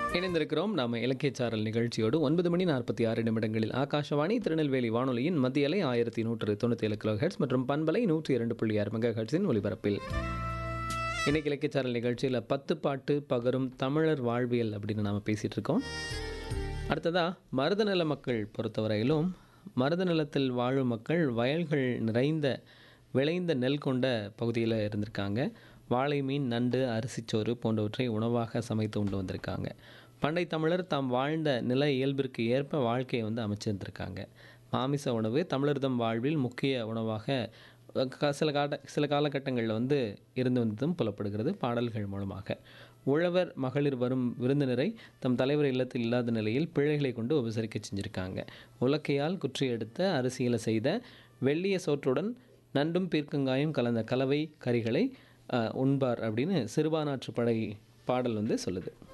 இணைந்திருக்கிறோம் நாம் இலக்கியச்சாரல் நிகழ்ச்சியோடு ஒன்பது மணி நாற்பத்தி ஆறு நிமிடங்களில் ஆகாஷவாணி திருநெல்வேலி வானொலியின் மத்திய அலை ஆயிரத்தி நூற்று தொண்ணூற்றி ஏழு கிலோ ஹெர்ட்ஸ் மற்றும் பண்பலை நூற்றி இரண்டு புள்ளி ஆறு மெகா ஹெர்ட்ஸின் ஒலிபரப்பில் இன்னைக்கு இலக்கியச்சாரல் நிகழ்ச்சியில் பத்து பாட்டு பகரும் தமிழர் வாழ்வியல் அப்படின்னு நாம் பேசிகிட்டு இருக்கோம் அடுத்ததாக மருதநில மக்கள் பொறுத்தவரையிலும் மருத நிலத்தில் வாழும் மக்கள் வயல்கள் நிறைந்த விளைந்த நெல் கொண்ட பகுதியில் இருந்திருக்காங்க வாழை மீன் நண்டு அரிசிச்சோறு போன்றவற்றை உணவாக சமைத்து உண்டு வந்திருக்காங்க பண்டை தமிழர் தாம் வாழ்ந்த நில இயல்பிற்கு ஏற்ப வாழ்க்கையை வந்து அமைச்சிருந்திருக்காங்க மாமிச உணவு தமிழர்தம் வாழ்வில் முக்கிய உணவாக க- சில கால சில காலகட்டங்களில் வந்து இருந்து வந்ததும் புலப்படுகிறது பாடல்கள் மூலமாக உழவர் மகளிர் வரும் விருந்தினரை தம் தலைவர் இல்லத்தில் இல்லாத நிலையில் பிழைகளை கொண்டு உபசரிக்க செஞ்சுருக்காங்க உலக்கையால் குற்றி எடுத்த அரிசியில் செய்த வெள்ளிய சோற்றுடன் நண்டும் பீர்க்கங்காயும் கலந்த கலவை கறிகளை அஹ், உண்பார் அப்படின்னு சிறுபானாற்று படை பாடல் வந்து சொல்லுது